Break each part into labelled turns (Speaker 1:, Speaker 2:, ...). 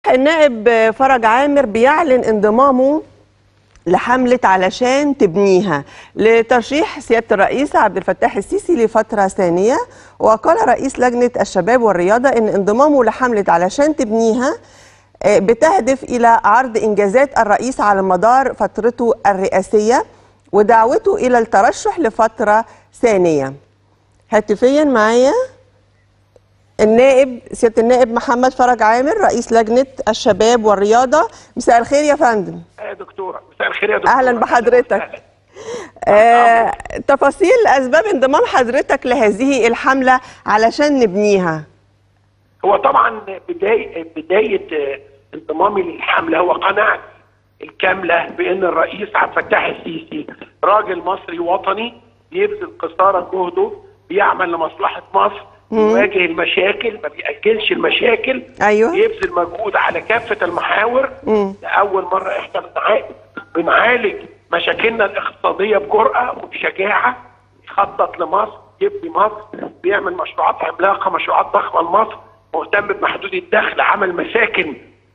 Speaker 1: النائب فرج عامر بيعلن انضمامه لحملة علشان تبنيها لترشيح سيادة الرئيس عبد الفتاح السيسي لفترة ثانية وقال رئيس لجنة الشباب والرياضة ان انضمامه لحملة علشان تبنيها آه، بتهدف إلى عرض إنجازات الرئيس على مدار فترته الرئاسية ودعوته إلى الترشح لفترة ثانية هاتفيا معايا النائب سيادة النائب محمد فرج عامر رئيس لجنة الشباب والرياضة مساء الخير يا فندم
Speaker 2: يا دكتورة مساء الخير يا دكتورة
Speaker 1: أهلا بحضرتك آه، تفاصيل أسباب انضمام حضرتك لهذه الحملة علشان نبنيها
Speaker 2: هو طبعا بداية بداية آه، انضمامي للحملة هو قناعتي الكاملة بأن الرئيس عبد الفتاح السيسي راجل مصري وطني بيبذل قصارى جهده بيعمل لمصلحة مصر بيواجه المشاكل ما بيأجلش المشاكل
Speaker 1: أيوه
Speaker 2: بيبذل مجهود على كافة المحاور
Speaker 1: مم.
Speaker 2: لأول مرة احنا بنع- بنعالج مشاكلنا الاقتصادية بجرأة وبشجاعة يخطط لمصر يبني مصر بيعمل مشروعات عملاقة مشروعات ضخمة لمصر مهتم بمحدود الدخل عمل مساكن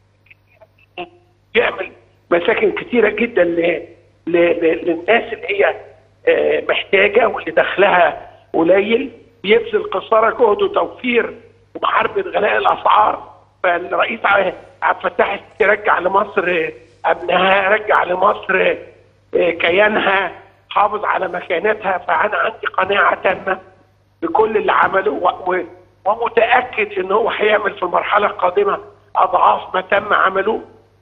Speaker 2: يعمل مساكن كتيرة جدا ل... ل... ل... للناس اللي هي آه، محتاجة واللي دخلها قليل بيبذل قصارى جهده توفير ومحاربة غلاء الأسعار فالرئيس ع- عبد الفتاح السيسي رجع لمصر آه، أمنها رجع لمصر آه، كيانها حافظ على مكانتها فأنا عندي قناعة تامة بكل اللي عمله و... و... ومتأكد إن هو هيعمل في المرحلة القادمة أضعاف ما تم عمله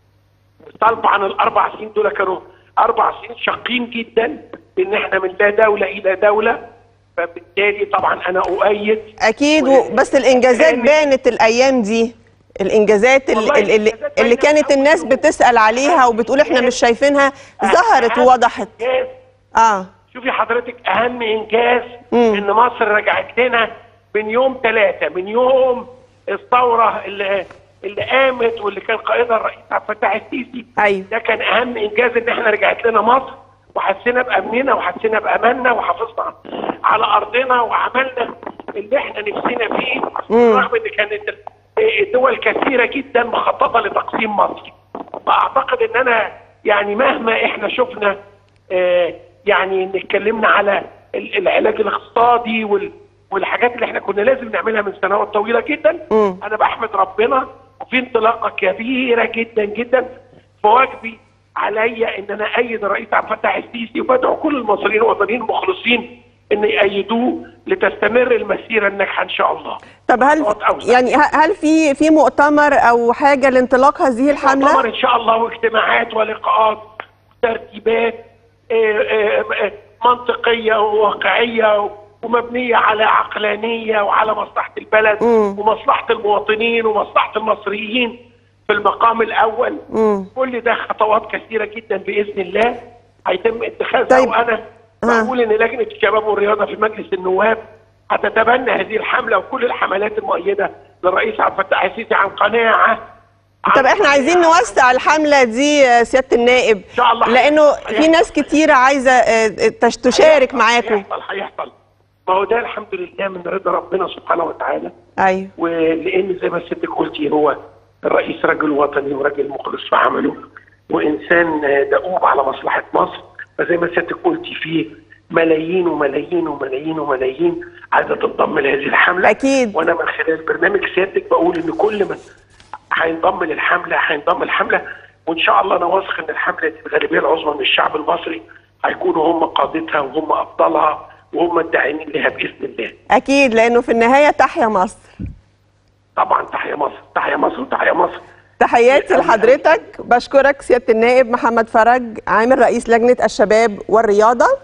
Speaker 2: طبعا الاربع سنين دول كانوا اربع سنين شاقين جدا ان احنا من لا دوله الى دوله فبالتالي طبعا انا اؤيد
Speaker 1: أكيد و- بس الإنجازات
Speaker 2: آمن.
Speaker 1: بانت الأيام دي الإنجازات اللي,
Speaker 2: والله
Speaker 1: اللي,
Speaker 2: الإنجازات
Speaker 1: اللي
Speaker 2: باينة
Speaker 1: كانت
Speaker 2: من
Speaker 1: الناس
Speaker 2: أول
Speaker 1: بتسأل عليها وبتقول إحنا مش شايفينها ظهرت
Speaker 2: أهم
Speaker 1: ووضحت
Speaker 2: إنجاز
Speaker 1: آه
Speaker 2: شوفي حضرتك اهم انجاز
Speaker 1: مم.
Speaker 2: ان مصر رجعت لنا من يوم ثلاثة من يوم الثورة اللي اللي قامت واللي كان قائدها الرئيس عبد الفتاح السيسي
Speaker 1: أيوه
Speaker 2: ده كان اهم انجاز ان احنا رجعت لنا مصر وحسينا بامننا وحسينا باماننا وحافظنا على ارضنا وعملنا اللي احنا نفسنا فيه
Speaker 1: مم.
Speaker 2: رغم ان كانت الدول كثيره جدا مخططه لتقسيم مصر فاعتقد ان انا يعني مهما احنا شفنا آه، يعني ان اتكلمنا على ال- العلاج الاقتصادي وال والحاجات اللي احنا كنا لازم نعملها من سنوات طويله جدا
Speaker 1: مم.
Speaker 2: انا بحمد ربنا وفي انطلاقه كبيره جدا جدا فواجبي عليا ان انا ايد الرئيس عبد الفتاح السيسي وبدعو كل المصريين الوطنيين المخلصين ان يأيدوه لتستمر المسيره الناجحه ان شاء الله.
Speaker 1: طب هل
Speaker 2: خطوات أوسع.
Speaker 1: يعني ه- هل في في مؤتمر أو حاجة لانطلاق هذه
Speaker 2: مؤتمر
Speaker 1: الحملة؟
Speaker 2: ان شاء الله واجتماعات ولقاءات وترتيبات آه، آه، آه، منطقيه وواقعيه ومبنيه على عقلانيه وعلى مصلحه البلد
Speaker 1: مم.
Speaker 2: ومصلحه المواطنين ومصلحه المصريين في المقام الاول
Speaker 1: مم.
Speaker 2: كل ده خطوات كثيره جدا باذن الله هيتم اتخاذها
Speaker 1: طيب.
Speaker 2: وانا
Speaker 1: ها.
Speaker 2: بقول ان لجنه الشباب والرياضه في مجلس النواب هتتبنى هذه الحمله وكل الحملات المؤيده للرئيس عبد الفتاح السيسي عن قناعه
Speaker 1: طب احنا عايزين نوسع الحملة دي آه، سيادة النائب
Speaker 2: إن شاء الله
Speaker 1: لأنه
Speaker 2: هيحصل.
Speaker 1: في ناس كتيرة عايزة آه، تش- تشارك معاكم
Speaker 2: هيحصل هيحصل ما هو ده الحمد لله من رضا ربنا سبحانه وتعالى
Speaker 1: أيوه
Speaker 2: ولان زي ما سيادتك قلتي هو الرئيس رجل وطني وراجل مخلص في عمله وانسان دؤوب على مصلحه مصر فزي ما سيادتك قلتي فيه ملايين وملايين وملايين وملايين عايزه تنضم لهذه الحمله
Speaker 1: أكيد.
Speaker 2: وانا من خلال برنامج سيادتك بقول ان كل من هينضم للحمله هينضم الحمله وان شاء الله انا واثق ان الحمله دي الغالبيه العظمى من الشعب المصري هيكونوا هم قادتها وهم ابطالها وهم الداعمين لها باذن الله.
Speaker 1: أكيد لأنه في النهاية تحيا مصر
Speaker 2: طبعا تحيا مصر تحيا مصر وتحيا مصر
Speaker 1: تحياتي لحضرتك بشكرك سيادة النائب محمد فرج عامر رئيس لجنة الشباب والرياضة